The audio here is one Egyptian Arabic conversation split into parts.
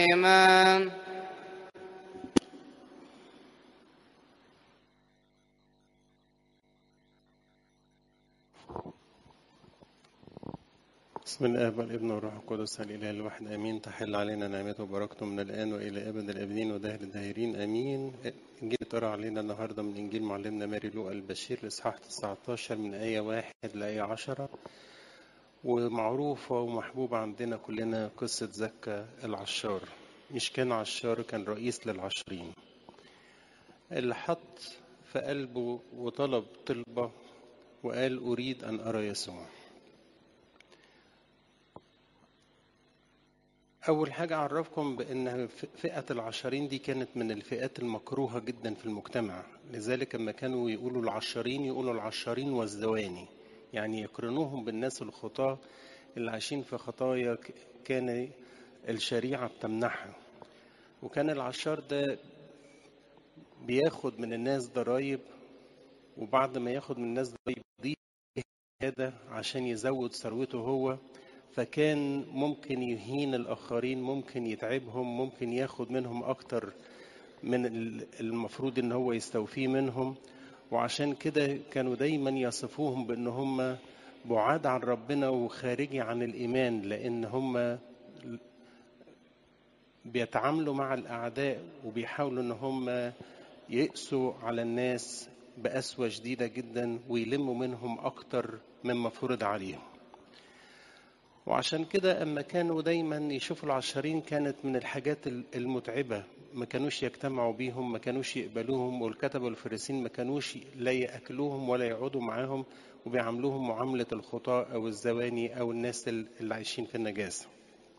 دائما بسم الآب والابن والروح القدس الإله الواحد آمين تحل علينا نعمته وبركته من الآن وإلى أبد الآبدين ودهر الداهرين آمين إنجيل اتقرأ علينا النهاردة من إنجيل معلمنا ماري لوقا البشير الإصحاح 19 من آية واحد لآية عشرة ومعروفة ومحبوبة عندنا كلنا قصة زكا العشار مش كان عشار كان رئيس للعشرين اللي حط في قلبه وطلب طلبة وقال أريد أن أرى يسوع أول حاجة أعرفكم بأن فئة العشرين دي كانت من الفئات المكروهة جدا في المجتمع لذلك لما كانوا يقولوا العشرين يقولوا العشرين والزواني يعني يقرنوهم بالناس الخطاة اللي عايشين في خطايا كان الشريعة بتمنحها وكان العشار ده بياخد من الناس ضرايب وبعد ما ياخد من الناس ضرايب دي هذا عشان يزود ثروته هو فكان ممكن يهين الآخرين ممكن يتعبهم ممكن ياخد منهم أكتر من المفروض إن هو يستوفيه منهم وعشان كده كانوا دايما يصفوهم بأن هم بعاد عن ربنا وخارجي عن الإيمان لأن هم بيتعاملوا مع الأعداء وبيحاولوا إن هم يقسوا على الناس بقسوة شديدة جدا ويلموا منهم أكتر مما فرض عليهم وعشان كده أما كانوا دايما يشوفوا العشرين كانت من الحاجات المتعبة ما كانوش يجتمعوا بيهم ما كانوش يقبلوهم والكتبة والفريسين ما كانوش لا يأكلوهم ولا يقعدوا معاهم وبيعاملوهم معاملة الخطاة أو الزواني أو الناس اللي عايشين في النجاسة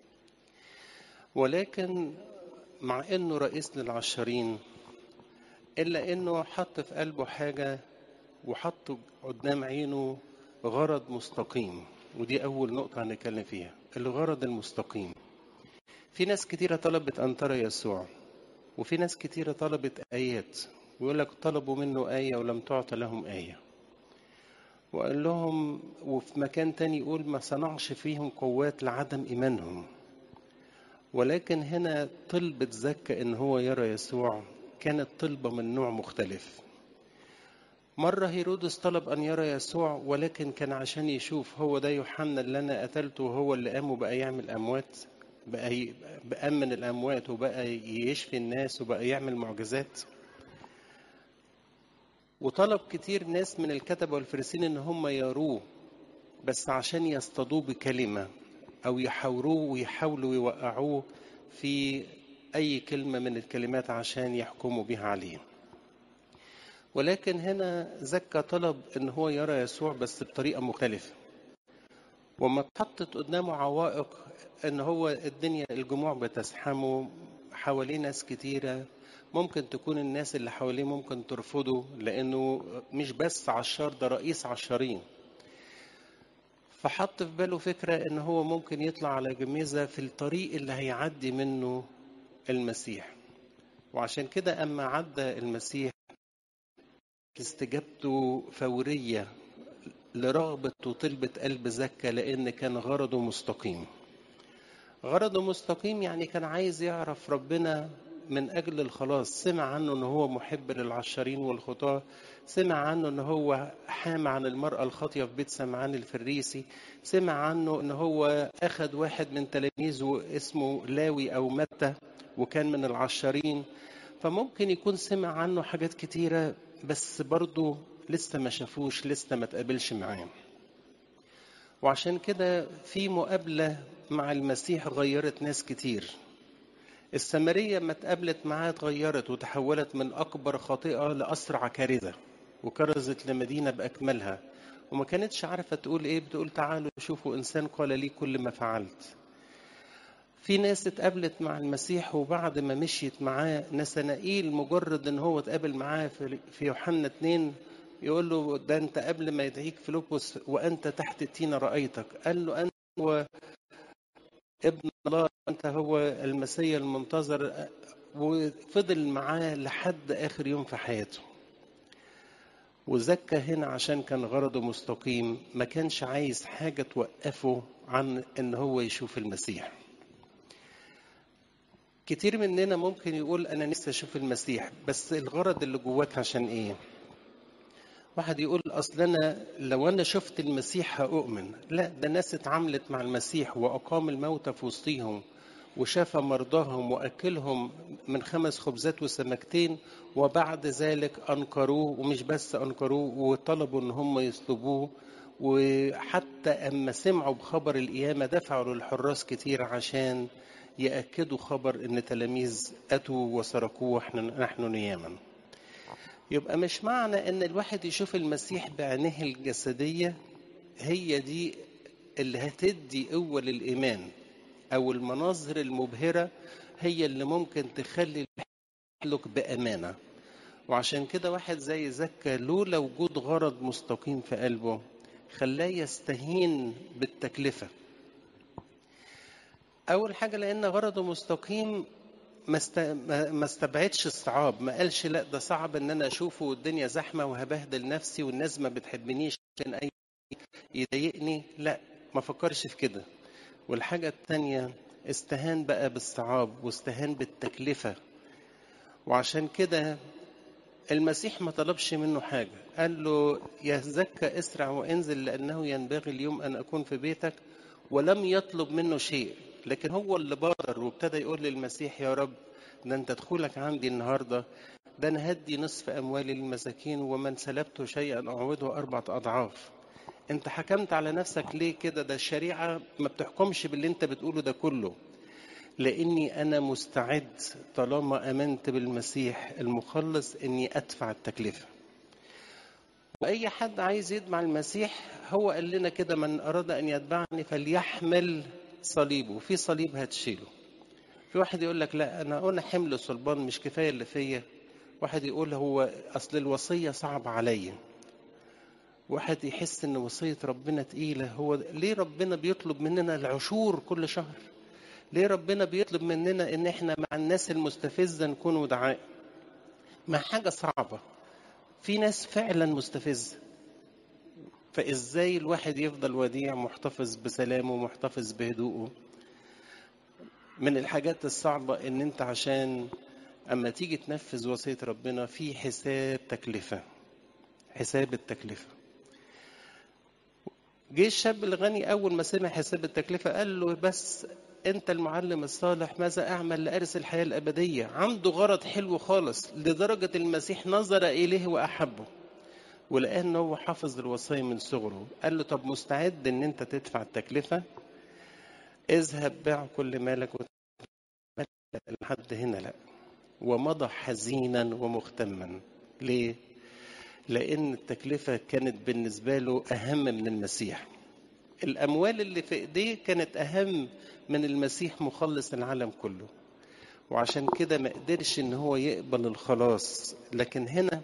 ولكن مع أنه رئيس للعشرين إلا أنه حط في قلبه حاجة وحط قدام عينه غرض مستقيم ودي أول نقطة هنتكلم فيها الغرض المستقيم في ناس كتيرة طلبت أن ترى يسوع وفي ناس كتيرة طلبت آيات ويقول لك طلبوا منه آية ولم تعطى لهم آية وقال لهم وفي مكان تاني يقول ما صنعش فيهم قوات لعدم إيمانهم ولكن هنا طلبة زكا إن هو يرى يسوع كانت طلبة من نوع مختلف مرة هيرودس طلب أن يرى يسوع ولكن كان عشان يشوف هو ده يوحنا اللي أنا قتلته وهو اللي قام وبقى يعمل أموات بقى بأمن الأموات وبقى يشفي الناس وبقى يعمل معجزات وطلب كتير ناس من الكتبة والفريسين إن هم يروه بس عشان يصطادوه بكلمة أو يحاوروه ويحاولوا يوقعوه في أي كلمة من الكلمات عشان يحكموا بها عليه ولكن هنا زكا طلب ان هو يرى يسوع بس بطريقه مختلفه وما اتحطت قدامه عوائق ان هو الدنيا الجموع بتزحمه حواليه ناس كتيره ممكن تكون الناس اللي حواليه ممكن ترفضه لانه مش بس عشار ده رئيس عشارين فحط في باله فكره ان هو ممكن يطلع على جميزه في الطريق اللي هيعدي منه المسيح وعشان كده اما عدى المسيح استجابته فورية لرغبة وطلبة قلب زكا لأن كان غرضه مستقيم غرضه مستقيم يعني كان عايز يعرف ربنا من أجل الخلاص سمع عنه أنه هو محب للعشرين والخطاة سمع عنه أنه هو حام عن المرأة الخاطية في بيت سمعان الفريسي سمع عنه أنه هو أخذ واحد من تلاميذه اسمه لاوي أو متى وكان من العشرين فممكن يكون سمع عنه حاجات كتيرة بس برضه لسه ما شافوش لسه ما تقابلش معاه وعشان كده في مقابلة مع المسيح غيرت ناس كتير السامرية ما اتقابلت معاه اتغيرت وتحولت من أكبر خاطئة لأسرع كارثة وكرزت لمدينة بأكملها وما كانتش عارفة تقول إيه بتقول تعالوا شوفوا إنسان قال لي كل ما فعلت في ناس اتقابلت مع المسيح وبعد ما مشيت معاه نسنائيل مجرد ان هو اتقابل معاه في يوحنا اتنين يقول له ده انت قبل ما يدعيك فيلبس وانت تحت التينة رأيتك قال له انت هو ابن الله انت هو المسيا المنتظر وفضل معاه لحد اخر يوم في حياته وزكى هنا عشان كان غرضه مستقيم ما كانش عايز حاجة توقفه عن ان هو يشوف المسيح كتير مننا ممكن يقول انا نفسي اشوف المسيح بس الغرض اللي جواك عشان ايه واحد يقول اصل انا لو انا شفت المسيح هؤمن لا ده ناس اتعاملت مع المسيح واقام الموتى في وسطيهم وشاف مرضاهم واكلهم من خمس خبزات وسمكتين وبعد ذلك انكروه ومش بس انكروه وطلبوا ان هم يصلبوه وحتى اما سمعوا بخبر القيامه دفعوا للحراس كتير عشان ياكدوا خبر ان تلاميذ اتوا وسرقوه نحن نياما يبقى مش معنى ان الواحد يشوف المسيح بعينه الجسديه هي دي اللي هتدي قوه للايمان او المناظر المبهره هي اللي ممكن تخلي يسلك بامانه وعشان كده واحد زي زكا لولا وجود غرض مستقيم في قلبه خلاه يستهين بالتكلفه اول حاجه لان غرضه مستقيم ما استبعدش الصعاب ما قالش لا ده صعب ان انا اشوفه والدنيا زحمه وهبهدل نفسي والناس ما بتحبنيش عشان اي يضايقني لا ما فكرش في كده والحاجه الثانيه استهان بقى بالصعاب واستهان بالتكلفه وعشان كده المسيح ما طلبش منه حاجة قال له يا زكى اسرع وانزل لأنه ينبغي اليوم أن أكون في بيتك ولم يطلب منه شيء لكن هو اللي بادر وابتدى يقول للمسيح يا رب ده انت دخولك عندي النهارده ده انا هدي نصف اموالي للمساكين ومن سلبته شيئا اعوضه اربعه اضعاف انت حكمت على نفسك ليه كده ده الشريعه ما بتحكمش باللي انت بتقوله ده كله لاني انا مستعد طالما امنت بالمسيح المخلص اني ادفع التكلفه واي حد عايز يتبع المسيح هو قال لنا كده من اراد ان يتبعني فليحمل صليبه في صليب هتشيله في واحد يقول لك لا انا انا حمل صلبان مش كفايه اللي فيا واحد يقول هو اصل الوصيه صعب عليا واحد يحس ان وصيه ربنا تقيله هو ليه ربنا بيطلب مننا العشور كل شهر ليه ربنا بيطلب مننا ان احنا مع الناس المستفزه نكون ودعاء ما حاجه صعبه في ناس فعلا مستفزه فازاي الواحد يفضل وديع محتفظ بسلامه محتفظ بهدوءه من الحاجات الصعبة ان انت عشان اما تيجي تنفذ وصية ربنا في حساب تكلفة حساب التكلفة جه الشاب الغني اول ما سمع حساب التكلفة قال له بس انت المعلم الصالح ماذا اعمل لارث الحياة الابدية عنده غرض حلو خالص لدرجة المسيح نظر اليه واحبه ولان هو حافظ الوصية من صغره قال له طب مستعد ان انت تدفع التكلفة اذهب بيع كل مالك لحد هنا لا ومضى حزينا ومختما ليه لان التكلفة كانت بالنسبة له اهم من المسيح الاموال اللي في ايديه كانت اهم من المسيح مخلص العالم كله وعشان كده ما قدرش ان هو يقبل الخلاص لكن هنا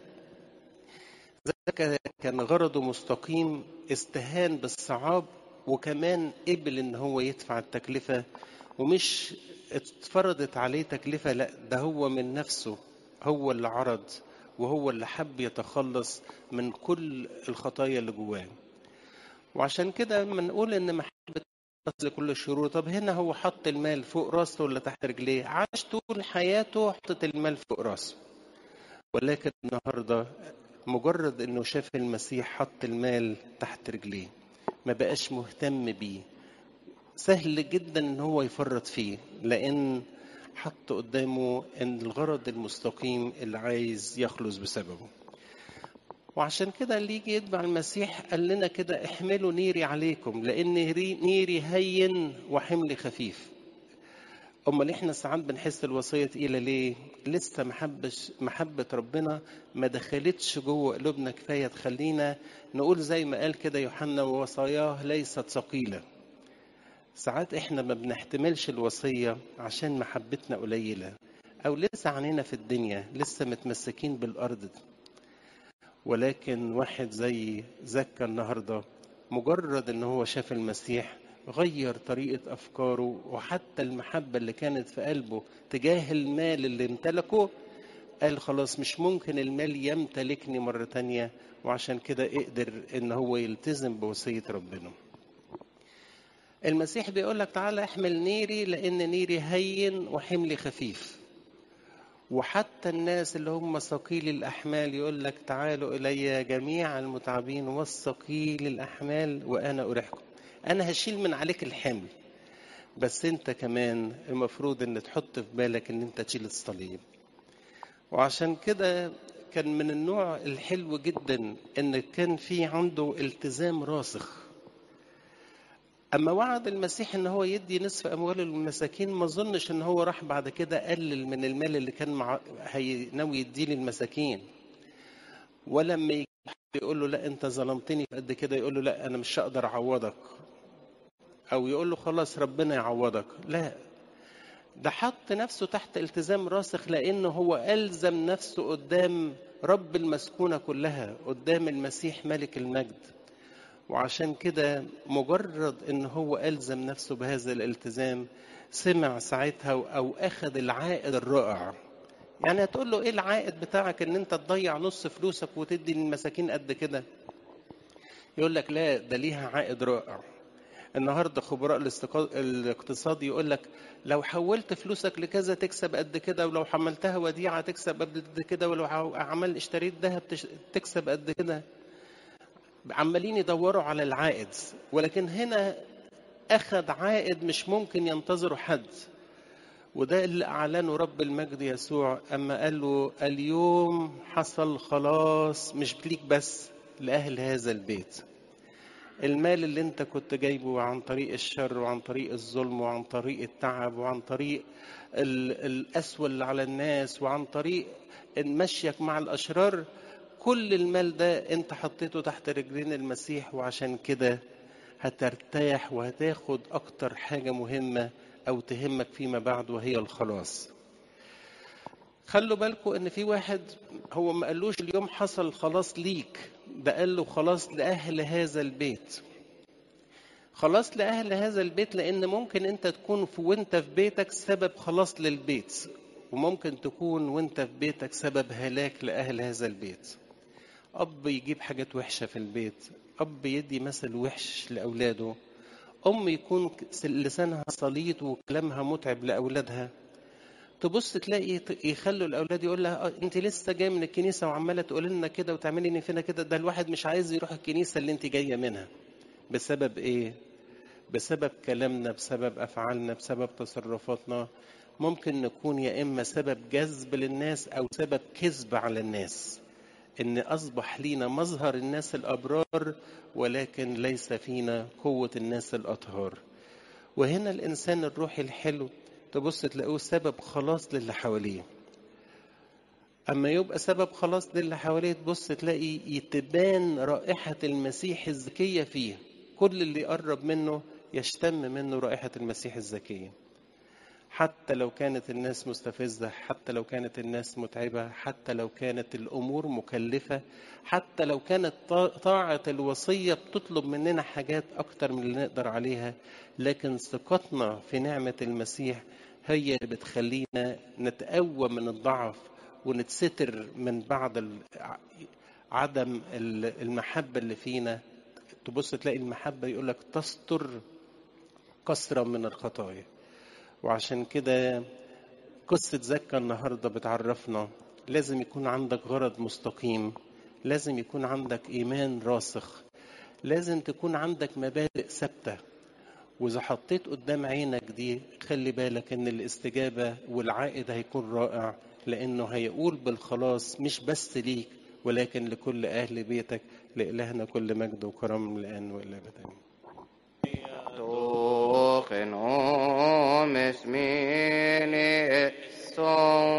كان غرضه مستقيم استهان بالصعاب وكمان قبل ان هو يدفع التكلفة ومش اتفرضت عليه تكلفة لا ده هو من نفسه هو اللي عرض وهو اللي حب يتخلص من كل الخطايا اللي جواه وعشان كده لما نقول ان محبة لكل الشرور طب هنا هو حط المال فوق راسه ولا تحت رجليه عاش طول حياته حطت المال فوق راسه ولكن النهارده مجرد انه شاف المسيح حط المال تحت رجليه ما بقاش مهتم بيه سهل جدا ان هو يفرط فيه لان حط قدامه ان الغرض المستقيم اللي عايز يخلص بسببه وعشان كده اللي يجي يتبع المسيح قال لنا كده احملوا نيري عليكم لان نيري هين وحملي خفيف امال احنا ساعات بنحس الوصيه تقيله ليه لسه محبش محبه ربنا ما دخلتش جوه قلوبنا كفايه تخلينا نقول زي ما قال كده يوحنا ووصاياه ليست ثقيله ساعات احنا ما بنحتملش الوصيه عشان محبتنا قليله او لسه عنينا في الدنيا لسه متمسكين بالارض ولكن واحد زي زكا النهارده مجرد ان هو شاف المسيح غير طريقة أفكاره وحتى المحبة اللي كانت في قلبه تجاه المال اللي امتلكه قال خلاص مش ممكن المال يمتلكني مرة تانية وعشان كده اقدر ان هو يلتزم بوصية ربنا المسيح بيقول لك تعالى احمل نيري لان نيري هين وحملي خفيف وحتى الناس اللي هم ثقيل الاحمال يقول لك تعالوا الي جميع المتعبين والثقيل الاحمال وانا اريحكم انا هشيل من عليك الحمل بس انت كمان المفروض ان تحط في بالك ان انت تشيل الصليب وعشان كده كان من النوع الحلو جدا ان كان في عنده التزام راسخ اما وعد المسيح ان هو يدي نصف امواله للمساكين ما اظنش ان هو راح بعد كده قلل من المال اللي كان مع... هي... ناوي يديه للمساكين ولما يجي يقول له لا انت ظلمتني قد كده يقول له لا انا مش هقدر اعوضك او يقول له خلاص ربنا يعوضك لا ده حط نفسه تحت التزام راسخ لانه هو الزم نفسه قدام رب المسكونه كلها قدام المسيح ملك المجد وعشان كده مجرد ان هو الزم نفسه بهذا الالتزام سمع ساعتها او اخذ العائد الرائع يعني هتقول له ايه العائد بتاعك ان انت تضيع نص فلوسك وتدي للمساكين قد كده يقول لك لا ده ليها عائد رائع النهارده خبراء الاقتصاد يقول لك لو حولت فلوسك لكذا تكسب قد كده ولو حملتها وديعه تكسب قد كده ولو عمل اشتريت ذهب تكسب قد كده عمالين يدوروا على العائد ولكن هنا اخذ عائد مش ممكن ينتظره حد وده اللي اعلنه رب المجد يسوع اما قال له اليوم حصل خلاص مش ليك بس لاهل هذا البيت المال اللي انت كنت جايبه عن طريق الشر وعن طريق الظلم وعن طريق التعب وعن طريق القسوة اللي على الناس وعن طريق مشيك مع الأشرار كل المال ده انت حطيته تحت رجلين المسيح وعشان كده هترتاح وهتاخد أكتر حاجة مهمة أو تهمك فيما بعد وهي الخلاص خلوا بالكم ان في واحد هو ما قالوش اليوم حصل خلاص ليك ده قال له خلاص لاهل هذا البيت خلاص لاهل هذا البيت لان ممكن انت تكون في وانت في بيتك سبب خلاص للبيت وممكن تكون وانت في بيتك سبب هلاك لاهل هذا البيت اب يجيب حاجات وحشه في البيت اب يدي مثل وحش لاولاده ام يكون لسانها صليط وكلامها متعب لاولادها تبص تلاقي يخلوا الاولاد يقول لها انت لسه جايه من الكنيسه وعماله تقول لنا كده وتعملي فينا كده ده الواحد مش عايز يروح الكنيسه اللي انت جايه منها بسبب ايه بسبب كلامنا بسبب افعالنا بسبب تصرفاتنا ممكن نكون يا اما سبب جذب للناس او سبب كذب على الناس ان اصبح لينا مظهر الناس الابرار ولكن ليس فينا قوه الناس الاطهار وهنا الانسان الروحي الحلو تبص تلاقوه سبب خلاص للي حواليه اما يبقى سبب خلاص للي حواليه تبص تلاقي يتبان رائحه المسيح الزكيه فيه كل اللي يقرب منه يشتم منه رائحه المسيح الزكيه حتى لو كانت الناس مستفزة حتى لو كانت الناس متعبة حتى لو كانت الأمور مكلفة حتى لو كانت طاعة الوصية بتطلب مننا حاجات أكتر من اللي نقدر عليها لكن ثقتنا في نعمة المسيح هي اللي بتخلينا نتقوى من الضعف ونتستر من بعض عدم المحبة اللي فينا تبص تلاقي المحبة يقولك تستر كثرة من الخطايا وعشان كده قصة زكا النهاردة بتعرفنا لازم يكون عندك غرض مستقيم لازم يكون عندك إيمان راسخ لازم تكون عندك مبادئ ثابتة وإذا حطيت قدام عينك دي خلي بالك إن الاستجابة والعائد هيكون رائع لأنه هيقول بالخلاص مش بس ليك ولكن لكل أهل بيتك لإلهنا كل مجد وكرم الآن وإلى أبد